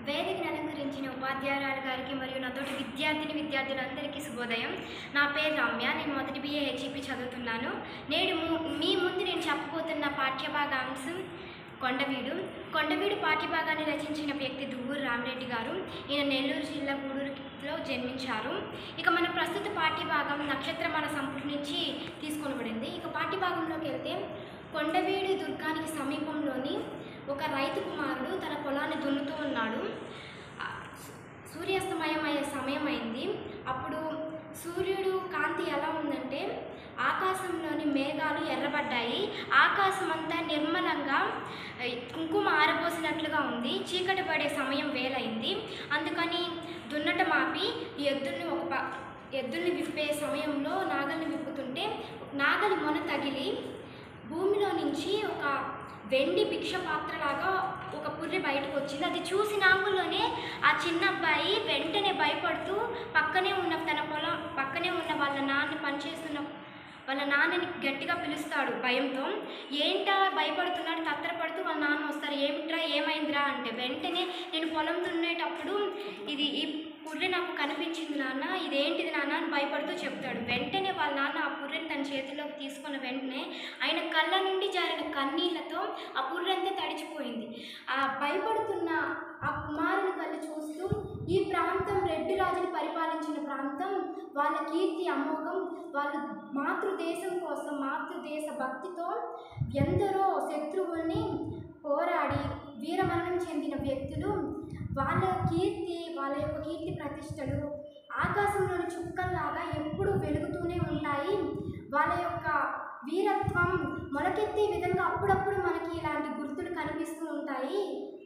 వేదికను అలంకరించిన ఉపాధ్యాయురాలు గారికి మరియు నాతోటి విద్యార్థిని విద్యార్థులందరికీ శుభోదయం నా పేరు రమ్య నేను మొదటి బిఏ హెచ్ఈపి చదువుతున్నాను నేడు ము- మీ ముందు నేను చెప్పబోతున్న పాఠ్యభాగాంశం కొండవీడు కొండవీడు పాఠ్యభాగాన్ని రచించిన వ్యక్తి దువ్వూరు రామరెడ్డి గారు ఈయన నెల్లూరు జిల్లా గూడూరులో జన్మించారు ఇక మన ప్రస్తుత పాఠ్యభాగం నక్షత్రమాల సంపుటి నుంచి తీసుకొనబడింది ఇక పాఠ్యభాగంలోకి వెళ్తే కొండవీడు దుర్గానికి సమీపంలోని ఒక రైతు కుమారుడు తన పొలాన్ని దున్నుతూ ఉన్నాడు ఆ, సూ- సూర్యాస్తమయం అయ్యే సమయం అయింది అప్పుడు సూర్యుడు కాంతి ఎలా ఉందంటే ఆకాశంలోని మేఘాలు ఎర్రబడ్డాయి ఆకాశం అంతా నిర్మలంగా ఆ, కుంకుమ ఆరబోసినట్లుగా ఉంది చీకటి పడే సమయం వేలైంది అందుకని దున్నటం ఆపి ఈ ఎద్దుల్ని ఒక ప ఎద్దుల్ని విప్పే సమయంలో నాగల్ని విప్పుతుంటే నాగలి మొన తగిలి భూమిలో నుంచి ఒక వెండి భిక్ష పాత్రలాగా ఒక పుర్రె బయటకు వచ్చింది అది చూసి నాగుల్లోనే ఆ చిన్న అబ్బాయి వెంటనే భయపడుతూ పక్కనే ఉన్న తన పొలం పక్కనే ఉన్న వాళ్ళ నాన్న పనిచేస్తున్న వాళ్ళ నాన్నని గట్టిగా పిలుస్తాడు భయంతో ఏంటా భయపడుతున్నాడు తత్తరపడుతూ వాళ్ళ నాన్న వస్తారు ఏమిట్రా ఏమైందిరా అంటే వెంటనే నేను పొలం దున్నేటప్పుడు ఇది ఈ పుర్రె నాకు కనిపించింది నాన్న ఇదేంటిది నాన్న అని భయపడుతూ చెప్తాడు వెంటనే వాళ్ళ నాన్న ఆ పుర్రెని తన చేతిలోకి తీసుకున్న వెంటనే ఆయన కళ్ళ నుండి జారిన కన్నీళ్లతో ఆ పుర్రెంతా తడిచిపోయింది ఆ భయపడుతున్న ఆ కుమారుని కళ్ళు చూస్తూ ఈ ప్రాంతం రెడ్డి రాజుని పరిపాలించిన ప్రాంతం వాళ్ళ కీర్తి అమోఘం వాళ్ళు మాతృదేశం కోసం మాతృదేశ భక్తితో ఎందరో శత్రువుల్ని పోరాడి వీరమరణం చెందిన వ్యక్తులు వాళ్ళ కీర్తి వాళ్ళ యొక్క కీర్తి ప్రతిష్టలు ఆకాశంలోని చుక్కల్లాగా ఎప్పుడూ వెలుగుతూనే ఉంటాయి వాళ్ళ యొక్క వీరత్వం మొలకెత్తే విధంగా అప్పుడప్పుడు మనకి ఇలాంటి గుర్తులు కనిపిస్తూ ఉంటాయి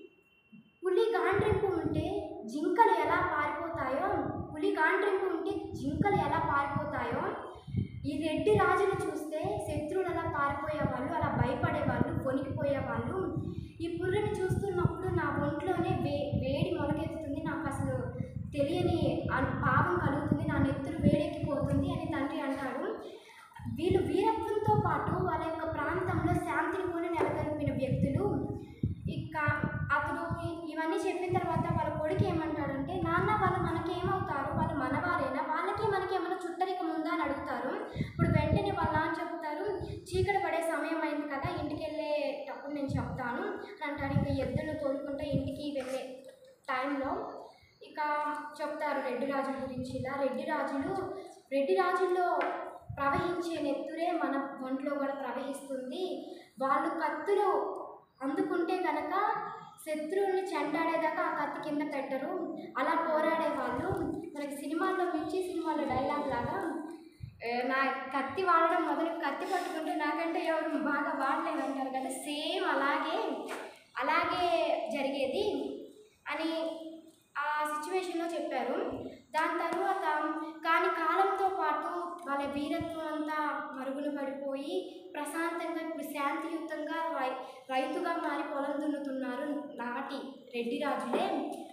పులి గాండ్రింపు ఉంటే జింకలు ఎలా పారిపోతాయో పులి గాండ్రింపు ఉంటే జింకలు ఎలా పారిపోతాయో ఈ రెడ్డి రాజును చూస్తే శత్రువులు అలా పారిపోయేవాళ్ళు అలా భయపడేవాళ్ళు వణికిపోయేవాళ్ళు ఈ పుర్రెని చూస్తున్నప్పుడు నా ఒంట్లోనే వే వేడి మొలకెత్తుతుంది నాకు అసలు తెలియని అన్- పాపం కలుగుతుంది నా నెత్తురు వేడెక్కిపోతుంది అని తండ్రి అంటాడు వీళ్ళు వీరత్వంతో పాటు వాళ్ళ యొక్క ప్రాంతంలో శాంతిని కూడా నెలకొల్పిన వ్యక్తులు ఇక అతడు ఇ- ఇవన్నీ చెప్పిన తర్వాత వాళ్ళ కొడుకు ఏమంటాడంటే నాన్న వాళ్ళు మనకి ఏమవుతారు వాళ్ళు మనవారేనా వాళ్ళకి మనకి ఏమైనా చుట్టరికం ఉందా అని అడుగుతారు ఇప్పుడు వెంటనే వాళ్ళ నాన్న చెప్తారు చీకటి పడే సమయం అయింది కదా ఇంటికి వెళ్ళేటప్పుడు నేను చెప్తాను అని అంటాడు ఇంకా ఎద్దులు తోలుకుంటే ఇంటికి వెళ్ళే టైంలో ఇక చెప్తారు రెడ్డి రాజుల గురించి ఇలా రెడ్డి రాజులు రెడ్డి రాజుల్లో ప్రవహించే నెత్తురే మన ఒంట్లో కూడా ప్రవహిస్తుంది వాళ్ళు కత్తులు అందుకుంటే కనుక శత్రువుల్ని చెండాడేదాకా ఆ కత్తి కింద పెట్టరు అలా పోరాడే వాళ్ళు మనకి సినిమాల్లో మిర్చి సినిమాలో డైలాగ్ లాగా "ఏ, నా కత్తి వాడడం మొదలు కత్తి పట్టుకుంటే నాకంటే ఎవరు బాగా వాడలేమంటారు కదా సేమ్ అలాగే అలాగే జరిగేది అని ఆ సిచ్యువేషన్లో చెప్పారు దాని తర్వాత కానీ కాలంతో పాటు వాళ్ళ వీరత్వం అంతా మరుగున పడిపోయి ప్రశాంతంగా ఇప్పుడు శాంతియుతంగా రై రైతుగా మారి పొలం దున్నుతున్నారు నాటి రెడ్డి రాజులే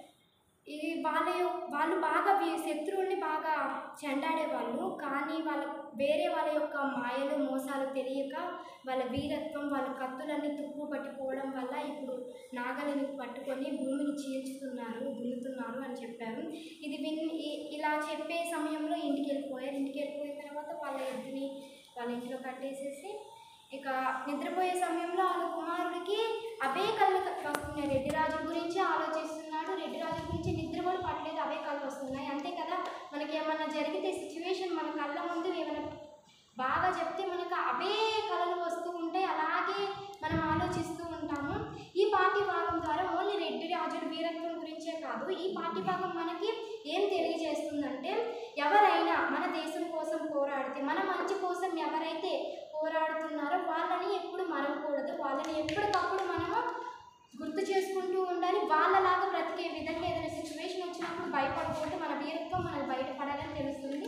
ఇది వాళ్ళ యొ- వాళ్ళు బాగా వీ- శత్రువుల్ని బాగా చెండాడేవాళ్ళు కానీ వాళ్ళ వేరే వాళ్ళ యొక్క మాయలు మోసాలు తెలియక వాళ్ళ వీరత్వం వాళ్ళ కత్తులన్నీ తుప్పు పట్టిపోవడం వల్ల ఇప్పుడు నాగలిని పట్టుకొని భూమిని చీల్చుతున్నారు దున్నుతున్నారు అని చెప్పారు ఇది విన్ ఇ- ఇలా చెప్పే సమయంలో ఇంటికి వెళ్ళిపోయారు ఇంటికి వెళ్ళిపోయిన తర్వాత వాళ్ళ ఎద్దుని వాళ్ళ ఇంట్లో కట్టేసేసి ఇక నిద్రపోయే సమయంలో వాళ్ళ కుమారుడికి అవే కళ్ళు వస్తున్నాయి రెడ్డి రాజు గురించి ఆలోచిస్తున్నాడు రెడ్డి రాజు గురించి నిద్ర కూడా పట్టలేదు అవే కళ్ళు వస్తున్నాయి అంతే కదా మనకి ఏమన్నా జరిగితే సిచ్యువేషన్ మన కళ్ళ ముందు ఏమైనా బాగా చెప్తే మనకు అవే కళలు వస్తూ ఉంటాయి అలాగే మనం ఆలోచిస్తూ ఉంటాము ఈ పాఠ్య భాగం ద్వారా ఓన్లీ రెడ్డి రాజుల వీరత్వం గురించే కాదు ఈ పాఠ్య భాగం మనకి ఏం తెలియజేస్తుందంటే ఎవరైనా మన దేశం కోసం పోరాడితే మన మంచి కోసం ఎవరైతే పోరాడుతున్నారో వాళ్ళని ఎప్పుడు మరవకూడదు వాళ్ళని ఎప్పటికప్పుడు మనము గుర్తు చేసుకుంటూ ఉండాలి వాళ్ళలాగా బ్రతికే విధంగా ఏదైనా సిచ్యువేషన్ వచ్చినప్పుడు భయపడకూడదు మన వీరత్వం మనకు బయటపడాలని తెలుస్తుంది